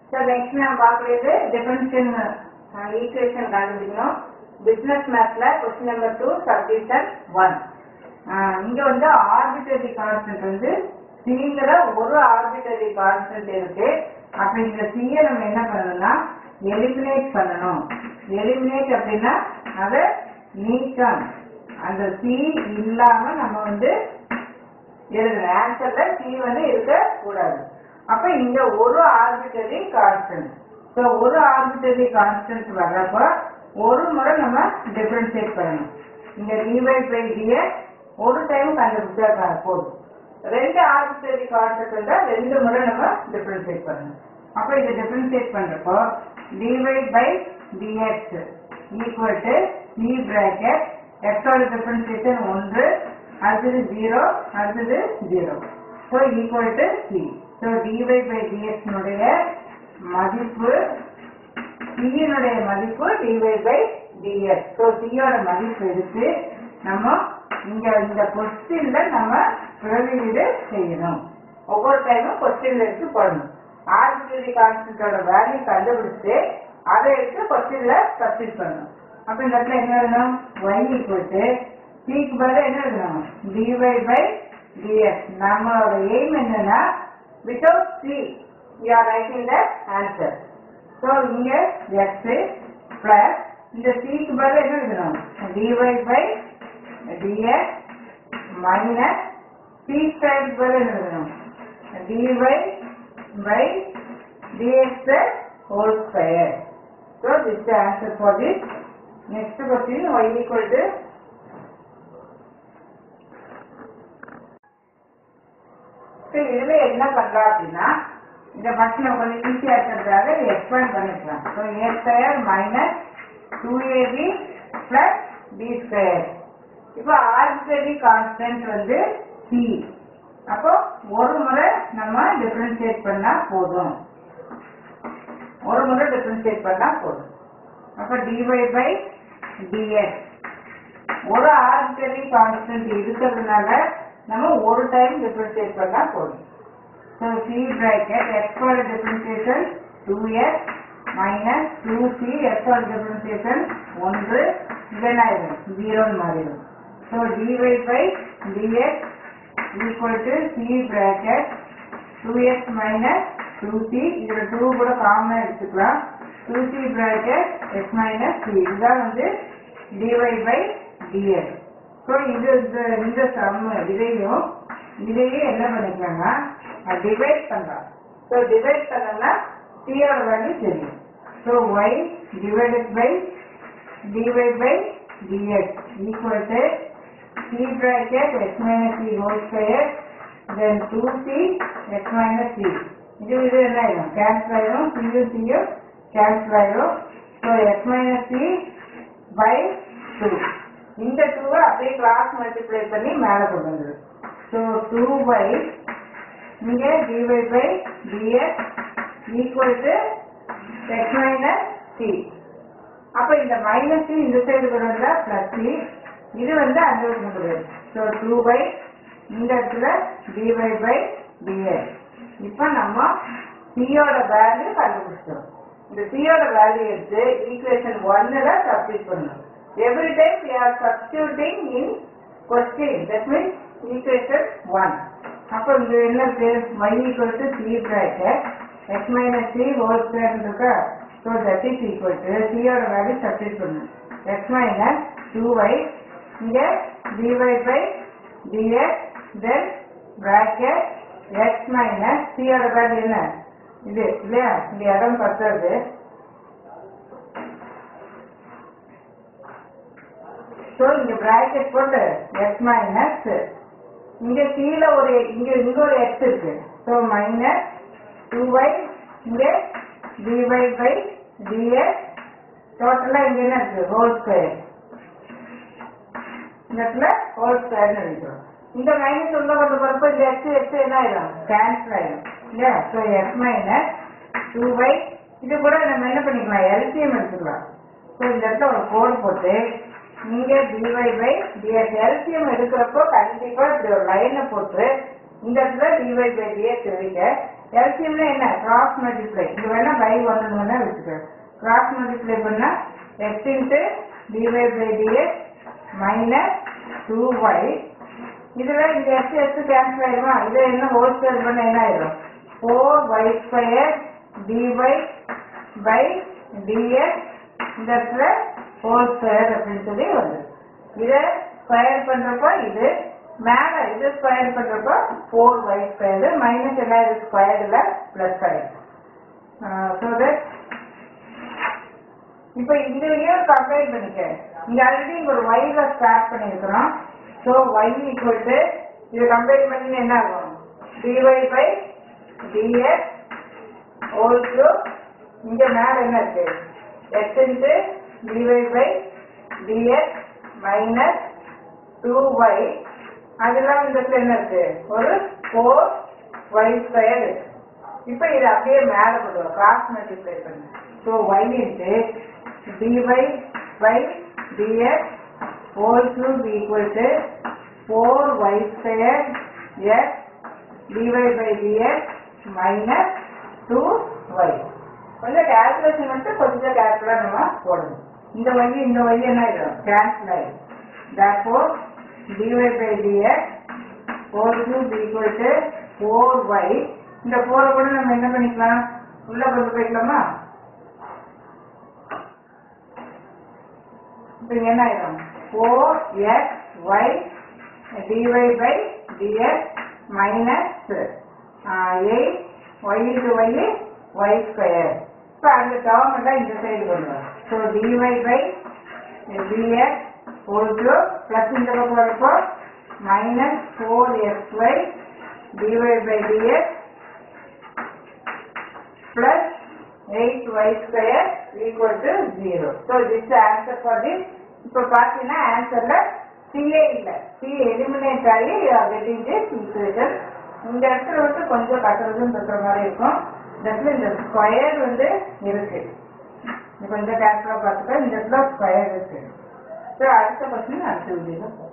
So next நம்ம பார்க்கறது differential equation கண்டுபிடிக்கணும் பிசினஸ் மேத்ல question number two subdivision one இங்க வந்து ஆர்பிட்டரி கான்ஸ்டன்ட் வந்து சிங்கிற ஒரு ஆர்பிட்டரி கான்ஸ்டன்ட் இருக்கு அப்ப இந்த சியை நம்ம என்ன பண்ணணும்னா எலிமினேட் பண்ணணும் எலிமினேட் அப்படின்னா அதை நீக்கம் அந்த சி இல்லாம நம்ம வந்து எழுதணும் ஆன்சர்ல சி வந்து இருக்க கூடாது அப்ப இங்க ஒரு ஆர்பிட்டரி கான்ஸ்டன்ட் ஸோ ஒரு ஆர்பிட்டரி கான்ஸ்டன்ட் வர்றப்ப ஒரு முறை நம்ம டிஃபரன்ஷியேட் பண்ணணும் இங்க டிவைட் பை டிஎஸ் ஒரு டைம் கண்டுபிடிச்சா போதும் ரெண்டு ஆர்பிட்டரி கான்ஸ்டன்ட் இருந்தா ரெண்டு முறை நம்ம டிஃபரன்ஷியேட் பண்ணணும் அப்ப இதை டிஃபரன்ஷியேட் பண்றப்போ divide by d x equal to C bracket எக்ஸோட டிஃபரன்ஷியேஷன் ஒன்று அடுத்தது ஜீரோ அடுத்தது zero so equal to C so d y by டிஎக்ஸ்னுடைய மதிப்பு சியினுடைய மதிப்பு டிவை பை டிஎக்ஸ் ஸோ சியோட மதிப்பு எடுத்து நம்ம இங்க இந்த கொஸ்டின்ல நம்ம பிரதியீடு செய்யணும் ஒவ்வொரு டைமும் கொஸ்டின்ல எடுத்து போடணும் ஆர்பிட்டரி கான்ஸ்டன்டோட வேல்யூ கண்டுபிடிச்சு அதை எடுத்து கொஸ்டின்ல சப்ஸ்டிட் பண்ணணும் அப்ப இந்த இடத்துல என்ன எழுதணும் y ஈக்குவல் டு சிக்கு பதிலா என்ன எழுதணும் dy பை dx நம்மளோட எய்ம் என்னன்னா without C you are writing the answer so இங்க x பிளஸ் இந்த சிக்கு பதிலா என்ன எழுதணும் dy by dx minus C ஸ்கொயருக்கு பதிலா என்ன எழுதணும் dy by dx whole square. So this is the answer for this. Next question y equal to So இதுல என்ன பண்ணலாம் அப்படின்னா இந்த ஃபர்ஸ்ட் நம்ம கொஞ்சம் ஈஸியா இருக்கிறதுக்காக எக்ஸ்பேண்ட் பண்ணிக்கலாம் so A square minus two A B plus B square இப்போ ஆர்பிட்டரி கான்ஸ்டன்ட் வந்து சி அப்போ ஒரு முறை நம்ம டிஃபரன்ஷியேட் பண்ணா போதும் ஒரு முறை டிஃபரன்ஷியேட் பண்ணா போதும் அப்ப dy பை dx ஒரு ஆர்பிட்டரி கான்ஸ்டன்ட் இருக்கிறதுனால நம்ம ஒரு டைம் டிஃபரன்ஷியேட் பண்ணா போதும் ஸோ சி பிராக்கெட் எக்ஸோட differentiation two x minus two C எக்ஸோட டிஃபரன்ஷியேஷன் ஒன்று இதெல்லாம் ஆயிடும் ஜீரோன்னு மாறிடும் so dy by dx equal to c bracket 2x minus 2c இதுல 2 கூட காமனா எடுத்துக்கலாம் 2c bracket x minus c இதுதான் வந்து dy by dx ஸோ இது இந்த இந்த சம் இதையும் இதையும் என்ன பண்ணிக்கலாம்னா டிவைட் பண்ணலாம் ஸோ டிவைட் பண்ணோம்னா c ஓட வேல்யூ தெரியும் so y divided by dy by dx equal to c bracket x minus c whole square then 2c x minus c இது இது என்ன ஆயிடும் கேன்சல் ஆயிடும் சியும் சியும் கேன்சல் ஆயிடும் so x minus C by two இந்த டூவை அப்படியே கிளாஸ் மல்டிப்ளை பண்ணி மேலே கொண்டு வந்துடும் ஸோ டூ பை இங்கே d y by d x equal to x minus C அப்ப இந்த மைனஸ் இந்த சைடு வரும்ல பிளஸ் சி இது வந்து அங்க கொண்டு போயிடும் ஸோ டூ பை இந்த இடத்துல டிவை பை டிஎஸ் இப்போ நம்ம சியோட வேல்யூ கண்டுபிடிச்சோம் இந்த சியோட வேல்யூ எடுத்து ஈக்குவேஷன் ஒன்னுல சப்ஸ்டிட் பண்ணணும் every time we are substituting in question that means equation one அப்போ இங்க என்ன இருக்கு y equal to c bracket x minus c whole square இருக்கா so that is equal to சியோட வேல்யூ சப்ஸ்டிட் பண்ணணும் x minus 2y இங்க dy by dx then bracket x minus c ஓட value என்ன இது இல்லையா இந்த இடம் பத்தாது ஸோ இங்க பிராக்கெட் போட்டு x மைனஸ் இங்க கீழே ஒரு இங்க இங்க ஒரு x இருக்கு ஸோ மைனஸ் டூ ஒய் இங்க dy பை dx டோட்டலா இங்க என்ன இருக்கு ஹோல் ஸ்கொயர் இந்த இடத்துல ஹோல் ஸ்கொயர் நினைக்கிறோம் இந்த மைனஸ் உள்ள கொண்டு போறப்ப இந்த எக்ஸ் எக்ஸ் என்ன ஆயிடும் கேன்சல் ஆயிடும் இல்லையா so x minus two by இது கூட நம்ம என்ன பண்ணிக்கலாம் எல்சிஎம் எடுத்துக்கலாம் ஸோ இந்த இடத்துல ஒரு கோடு போட்டு இங்க டிஒய் பை டிஎஸ் எல்சிஎம் எடுக்கிறப்போ கண்டிப்பா இப்படி ஒரு லைனை போட்டு இந்த இடத்துல டிஒய் பை டிஎஸ் எழுதிக்க எல்சிஎம்ல என்ன கிராஸ் மல்டிப்ளை இது வேணா பை ஒன்னு வேணா வச்சுக்க கிராஸ் மல்டிப்ளை பண்ணா x into d y by d x minus two y இதுல இந்த எக்ஸ் எக்ஸ் கேன்சல் ஆயிடுமா இதை என்ன ஹோல் ஸ்கொயர் பண்ண என்ன ஆயிடும் four y square d y by d x இந்த இடத்துல ஹோல் ஸ்கொயர் அப்படின்னு சொல்லி வருது இதை ஸ்கொயர் பண்றப்போ இது மேல இது ஸ்கொயர் பண்றப்போ ஃபோர் ஒய் ஸ்கொயர் மைனஸ் என்ன இது ஸ்கொயர்ல பிளஸ் ஆயிடும் ஸோ தட் இப்போ இதுலயும் கம்பேர் பண்ணிக்க இங்க ஆல்ரெடி இங்க ஒரு ஒய்ல ஸ்டார்ட் பண்ணியிருக்கிறோம் ஸோ ஒய் ஈக்குவல் டு இது கம்பேர் பண்ணி என்ன ஆகும் d y by d x whole to இங்க மேல என்ன இருக்கு x into d y by d x minus two y அதெல்லாம் இந்த இடத்துல என்ன இருக்கு ஒரு ஃபோர் ஒய் ஸ்கொயர் இருக்கு இப்போ இது அப்படியே மேலே போடுவோம் கிராஸ் மல்டிப்ளை பண்ணு so y into d y by d x whole cube equal to four y square x d y by d x minus two y கொஞ்சம் கேல்குலேஷன் மட்டும் கொஞ்சம் கேல்குலேட் நம்ம போடணும் இந்த வழி இந்த வழி என்ன ஆயிடும் கேன்சல் ஆயிடும் therefore dy by dx whole cube equal to 4y இந்த 4 கூட நம்ம என்ன பண்ணிக்கலாம் உள்ள கொண்டு போய்க்கலாமா இப்போ இங்க என்ன ஆயிடும் 4x y dy by dx minus 8 y into y y square இப்போ அந்த டேர்ம் எல்லாம் இந்த சைடு கொண்டு வரும் so dy by dx whole cube plus இந்த பக்கம் வரப்போ minus 4xy dy by dx plus 8y square equal to 0. So this is the answer for this. இப்போ பார்த்தீங்கன்னா ஆன்சர்ல சிஏ இல்லை சி எலிமினேட் ஆகி கெட்டிங் திஸ் ஈக்குவேஷன் இந்த இடத்துல வந்து கொஞ்சம் கட்டுறதுன்னு இருக்கிற மாதிரி இருக்கும் இந்த இடத்துல இந்த ஸ்கொயர் வந்து இருக்கு இது கொஞ்சம் கேர்ஃபுல்லாக பார்த்துக்கோ இந்த இடத்துல ஸ்கொயர் இருக்கு ஸோ அடுத்த கொஸ்டின் அடுத்த வீடியோவில்